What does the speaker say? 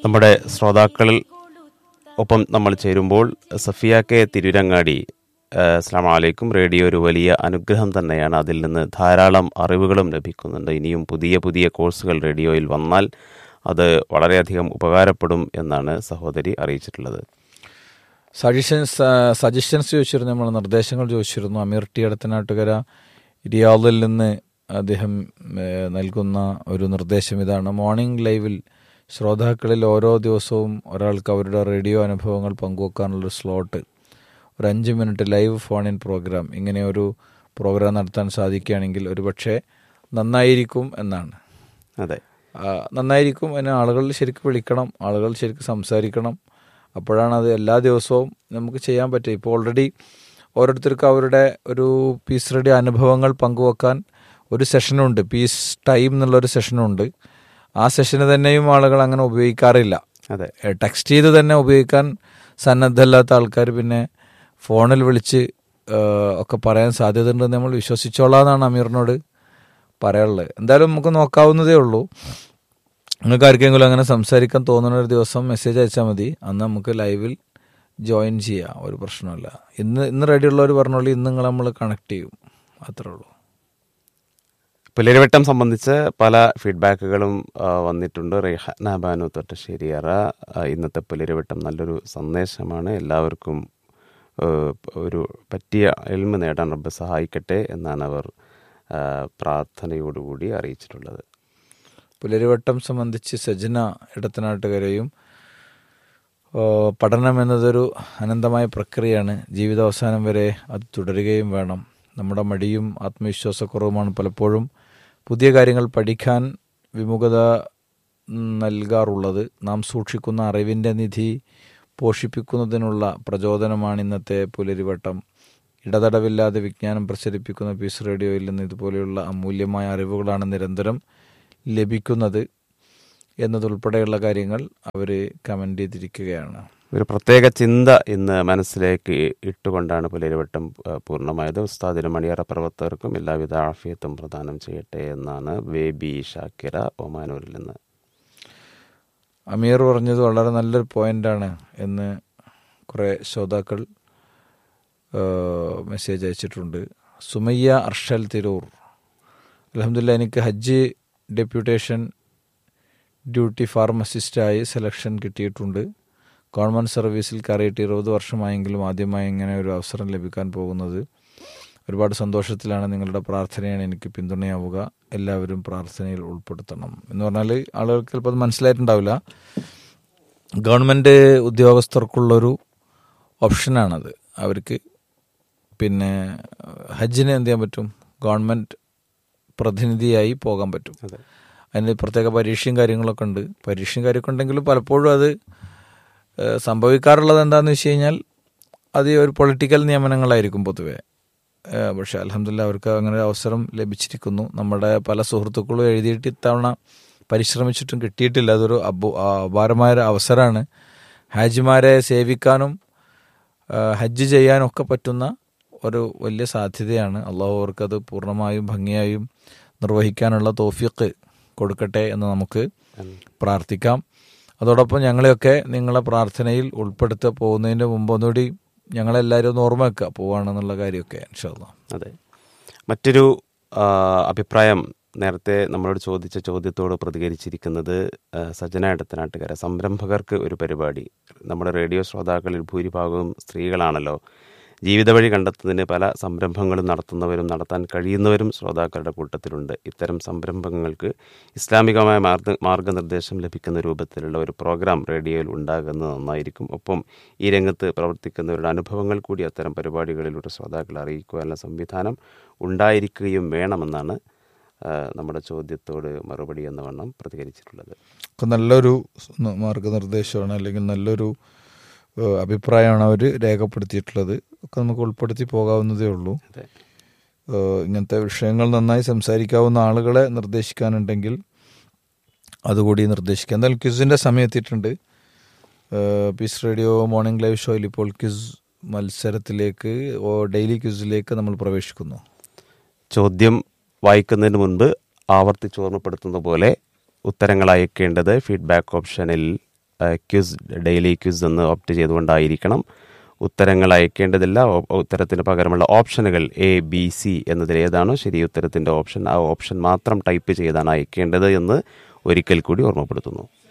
നമ്മുടെ ശ്രോതാക്കളിൽ ഒപ്പം നമ്മൾ ചേരുമ്പോൾ സഫിയ കെ തിരുരങ്ങാടി അസ്ലാം വലൈക്കും റേഡിയോ ഒരു വലിയ അനുഗ്രഹം തന്നെയാണ് അതിൽ നിന്ന് ധാരാളം അറിവുകളും ലഭിക്കുന്നുണ്ട് ഇനിയും പുതിയ പുതിയ കോഴ്സുകൾ റേഡിയോയിൽ വന്നാൽ അത് വളരെയധികം ഉപകാരപ്പെടും എന്നാണ് സഹോദരി അറിയിച്ചിട്ടുള്ളത് സജഷൻസ് സജഷൻസ് ചോദിച്ചിരുന്നു നമ്മൾ നിർദ്ദേശങ്ങൾ ചോദിച്ചിരുന്നു അമീർ ടി അടുത്തനാട്ടുകര റിയാദിൽ നിന്ന് അദ്ദേഹം ഏഹ്, നൽകുന്ന ഒരു നിർദ്ദേശം ഇതാണ് മോർണിംഗ് ലൈവിൽ ശ്രോതാക്കളിൽ ഓരോ ദിവസവും ഒരാൾക്ക് അവരുടെ റേഡിയോ അനുഭവങ്ങൾ പങ്കുവെക്കാനുള്ളൊരു സ്ലോട്ട് ഒരു അഞ്ച് minute live phone in program ഇങ്ങനെ ഒരു പ്രോഗ്രാം നടത്താൻ സാധിക്കുകയാണെങ്കിൽ ഒരുപക്ഷെ നന്നായിരിക്കും എന്നാണ് അതെ ആ, നന്നായിരിക്കും അതിന് ആളുകൾ ശരിക്കും വിളിക്കണം ആളുകൾ ശരിക്കും സംസാരിക്കണം അപ്പോഴാണ് അത് എല്ലാ ദിവസവും നമുക്ക് ചെയ്യാൻ പറ്റുക ഇപ്പോൾ ഓൾറെഡി ഓരോരുത്തർക്കും അവരുടെ ഒരു പീസ് റെഡി അനുഭവങ്ങൾ പങ്കുവെക്കാൻ ഒരു സെഷനുണ്ട് പീസ് ടൈം എന്നുള്ളൊരു സെഷനുണ്ട് ആ സെഷന് തന്നെയും ആളുകൾ അങ്ങനെ ഉപയോഗിക്കാറില്ല അതെ ടെക്സ്റ്റ് ചെയ്ത് തന്നെ ഉപയോഗിക്കാൻ സന്നദ്ധമല്ലാത്ത ആൾക്കാർ പിന്നെ ഫോണിൽ വിളിച്ച് ആ, ഒക്കെ പറയാൻ സാധ്യതയുണ്ടെന്ന് നമ്മൾ വിശ്വസിച്ചോളാന്നാണ് അമീറിനോട് പറയാനുള്ളത് എന്തായാലും നമുക്ക് നോക്കാവുന്നതേ ഉള്ളൂ നിങ്ങൾക്ക് ആർക്കെങ്കിലും അങ്ങനെ സംസാരിക്കാൻ തോന്നുന്ന ഒരു ദിവസം മെസ്സേജ് അയച്ചാൽ മതി അന്ന് നമുക്ക് ലൈവിൽ ജോയിൻ ചെയ്യാം ഒരു പ്രശ്നമില്ല ഇന്ന് ഇന്ന് റെഡി ഉള്ളവർ പറഞ്ഞോളൂ ഇന്ന് നിങ്ങൾ നമ്മൾ കണക്ട് ചെയ്യും അത്രേ ഉള്ളൂ പുലരിവട്ടം സംബന്ധിച്ച് പല ഫീഡ്ബാക്കുകളും ആ, വന്നിട്ടുണ്ട് റെഹാന ബാനു തൊട്ടശ്ശേരിയറ ആ, ഇന്നത്തെ പുലരിവട്ടം നല്ലൊരു സന്ദേശമാണ് എല്ലാവർക്കും ആ, ഒരു പറ്റിയ എൽമ നേടാൻ റബ്ബ് സഹായിക്കട്ടെ എന്നാണ് അവർ ആ, പ്രാർത്ഥനയോടുകൂടി അറിയിച്ചിട്ടുള്ളത് പുലരിവട്ടം സംബന്ധിച്ച് സജന ഇടത്തനാട്ടുകരയും ഓ, പഠനം എന്നതൊരു അനന്തമായ പ്രക്രിയയാണ് ജീവിതാവസാനം വരെ അത് തുടരുകയും വേണം നമ്മുടെ മടിയും ആത്മവിശ്വാസക്കുറവുമാണ് പലപ്പോഴും പുതിയ കാര്യങ്ങൾ പഠിക്കാൻ വിമുഖത നൽകാറുള്ളത് നാം സൂക്ഷിക്കുന്ന അറിവിൻ്റെ നിധി പോഷിപ്പിക്കുന്നതിനുള്ള പ്രചോദനമാണ് ഇന്നത്തെ പുലരിവട്ടം ഇടതടവില്ലാതെ വിജ്ഞാനം പ്രചരിപ്പിക്കുന്ന പീസ് റേഡിയോയിൽ നിന്ന് ഇതുപോലെയുള്ള അമൂല്യമായ അറിവുകളാണ് നിരന്തരം ലഭിക്കുന്നത് എന്നതുൾപ്പെടെയുള്ള കാര്യങ്ങൾ അവർ കമൻ്റ് ചെയ്തിരിക്കുകയാണ് ഒരു പ്രത്യേക ചിന്ത ഇന്ന് മനസ്സിലേക്ക് ഇട്ടുകൊണ്ടാണ് പുലരിവട്ടം ആ, പൂർണ്ണമായത് ഉസ്താദിന് മണിയറ പ്രവർത്തകർക്കും എല്ലാവിധ ആഫിയത്തും പ്രദാനം ചെയ്യട്ടെ എന്നാണ് ബേബി ഷാക്കിറ ഒമാനൂരിൽ നിന്ന് അമീർ പറഞ്ഞത് വളരെ നല്ലൊരു പോയിന്റാണ് എന്ന് കുറേ ശ്രോതാക്കൾ മെസ്സേജ് അയച്ചിട്ടുണ്ട് സുമയ്യ അർഷൽ തിരൂർ അലഹമില്ല എനിക്ക് ഹജ്ജ് ഡെപ്യൂട്ടേഷൻ ഡ്യൂട്ടി ഫാർമസിസ്റ്റായി സെലക്ഷൻ കിട്ടിയിട്ടുണ്ട് ഗവൺമെൻറ് സർവീസിൽ കയറിയിട്ട് ഇരുപത് വർഷമായെങ്കിലും ആദ്യമായി ഇങ്ങനെ ഒരു അവസരം ലഭിക്കാൻ പോകുന്നത് ഒരുപാട് സന്തോഷത്തിലാണ് നിങ്ങളുടെ പ്രാർത്ഥനയാണ് എനിക്ക് പിന്തുണയാവുക എല്ലാവരും പ്രാർത്ഥനയിൽ ഉൾപ്പെടുത്തണം എന്ന് പറഞ്ഞാൽ ആളുകൾക്ക് ചിലപ്പോൾ അത് മനസ്സിലായിട്ടുണ്ടാവില്ല ഗവൺമെൻറ് ഉദ്യോഗസ്ഥർക്കുള്ളൊരു ഓപ്ഷനാണത് അവർക്ക് പിന്നെ ഹജ്ജിന് എന്ത് ചെയ്യാൻ പറ്റും ഗവൺമെൻറ് പ്രതിനിധിയായി പോകാൻ പറ്റും അതെ അതിന് പ്രത്യേക പരീക്ഷയും കാര്യങ്ങളൊക്കെ ഉണ്ട് പരീക്ഷയും കാര്യമൊക്കെ ഉണ്ടെങ്കിലും പലപ്പോഴും അത് ഏഹ്, സംഭവിക്കാറുള്ളത് എന്താണെന്ന് വെച്ച് കഴിഞ്ഞാൽ അത് ഈ ഒരു പൊളിറ്റിക്കൽ നിയമനങ്ങളായിരിക്കും പൊതുവെ ഏഹ്, പക്ഷെ അലഹമില്ല അവർക്ക് അങ്ങനെ ഒരു അവസരം ലഭിച്ചിരിക്കുന്നു നമ്മുടെ പല സുഹൃത്തുക്കളും എഴുതിയിട്ട് ഇത്തവണ പരിശ്രമിച്ചിട്ടും കിട്ടിയിട്ടില്ല അതൊരു അബു- ആ, അപാരമായ ഒരു അവസരമാണ് ഹാജിമാരെ സേവിക്കാനും ആ, ഹജ്ജ് ചെയ്യാനും ഒക്കെ പറ്റുന്ന ഒരു വലിയ സാധ്യതയാണ് അള്ളാഹു അവർക്കത് പൂർണ്ണമായും ഭംഗിയായും നിർവഹിക്കാനുള്ള തോഫിക്ക് കൊടുക്കട്ടെ എന്ന് നമുക്ക് പ്രാർത്ഥിക്കാം അതോടൊപ്പം ഞങ്ങളെയൊക്കെ നിങ്ങളെ പ്രാർത്ഥനയിൽ ഉൾപ്പെടുത്ത പോകുന്നതിന് മുമ്പ് ഒന്നുകൂടി ഞങ്ങളെല്ലാവരും ഒന്ന് ഓർമ്മ വെക്കുക പോവാണെന്നുള്ള കാര്യമൊക്കെ ഇൻഷാല്ലാ അതെ മറ്റൊരു ആ, അഭിപ്രായം നേരത്തെ നമ്മളോട് ചോദിച്ച ചോദ്യത്തോട് പ്രതികരിച്ചിരിക്കുന്നത് ആ, സജന ഇടത്തനാട്ടുകാര സംരംഭകർക്ക് ഒരു പരിപാടി നമ്മുടെ റേഡിയോ ശ്രോതാക്കളിൽ ഭൂരിഭാഗവും സ്ത്രീകളാണല്ലോ ജീവിത വഴി കണ്ടെത്തുന്നതിന് പല സംരംഭങ്ങളും നടത്തുന്നവരും നടത്താൻ കഴിയുന്നവരും ശ്രോതാക്കളുടെ കൂട്ടത്തിലുണ്ട് ഇത്തരം സംരംഭങ്ങൾക്ക് ഇസ്ലാമികമായ മാർഗ മാർഗനിർദ്ദേശം ലഭിക്കുന്ന രൂപത്തിലുള്ള ഒരു പ്രോഗ്രാം റേഡിയോയിൽ ഉണ്ടാകുന്നത് നന്നായിരിക്കും ഒപ്പം ഈ രംഗത്ത് പ്രവർത്തിക്കുന്നവരുടെ അനുഭവങ്ങൾ കൂടി അത്തരം പരിപാടികളിലൂടെ ശ്രോതാക്കളെ അറിയിക്കുവാനുള്ള സംവിധാനം ഉണ്ടായിരിക്കുകയും വേണമെന്നാണ് ആ, നമ്മുടെ ചോദ്യത്തോട് മറുപടി എന്ന വണ്ണം പ്രതികരിച്ചിട്ടുള്ളത് ഒക്കെ നല്ലൊരു ന- മാർഗനിർദ്ദേശമാണ് അല്ലെങ്കിൽ നല്ലൊരു ഏഹ്, അഭിപ്രായമാണ് അവർ രേഖപ്പെടുത്തിയിട്ടുള്ളത് ഒക്കെ നമുക്ക് ഉൾപ്പെടുത്തി പോകാവുന്നതേ ഉള്ളൂ അതെ ഏഹ്, ഇങ്ങനത്തെ വിഷയങ്ങൾ നന്നായി സംസാരിക്കാവുന്ന ആളുകളെ നിർദ്ദേശിക്കാനുണ്ടെങ്കിൽ അതുകൂടി നിർദ്ദേശിക്കാം എന്തായാലും ക്വിസിൻ്റെ സമയം എത്തിയിട്ടുണ്ട് ഏഹ്, പീസ് റേഡിയോ മോർണിംഗ് ലൈവ് ഷോയിൽ ഇപ്പോൾ ക്വിസ് മത്സരത്തിലേക്ക് ഓ ഡെയിലി ക്വിസിലേക്ക് നമ്മൾ പ്രവേശിക്കുന്നു ചോദ്യം വായിക്കുന്നതിന് മുൻപ് ആവർത്തിച്ച് ഓർമ്മപ്പെടുത്തുന്ന പോലെ ഉത്തരങ്ങൾ അയക്കേണ്ടത് ഫീഡ്ബാക്ക് ഓപ്ഷനിൽ ക്വിസ് ഡെയിലി ക്വിസ് എന്ന് ഓപ്റ്റ് ചെയ്തുകൊണ്ടായിരിക്കണം ഉത്തരങ്ങൾ അയക്കേണ്ടതില്ല ഓ- ഉത്തരത്തിന് പകരമുള്ള ഓപ്ഷനുകൾ എ ബി സി എന്നതിൽ ഏതാണോ ശരി ഉത്തരത്തിൻ്റെ ഓപ്ഷൻ ആ ഓപ്ഷൻ മാത്രം ടൈപ്പ് ചെയ്താണ് അയക്കേണ്ടത് എന്ന് ഒരിക്കൽ കൂടി ഓർമ്മപ്പെടുത്തുന്നു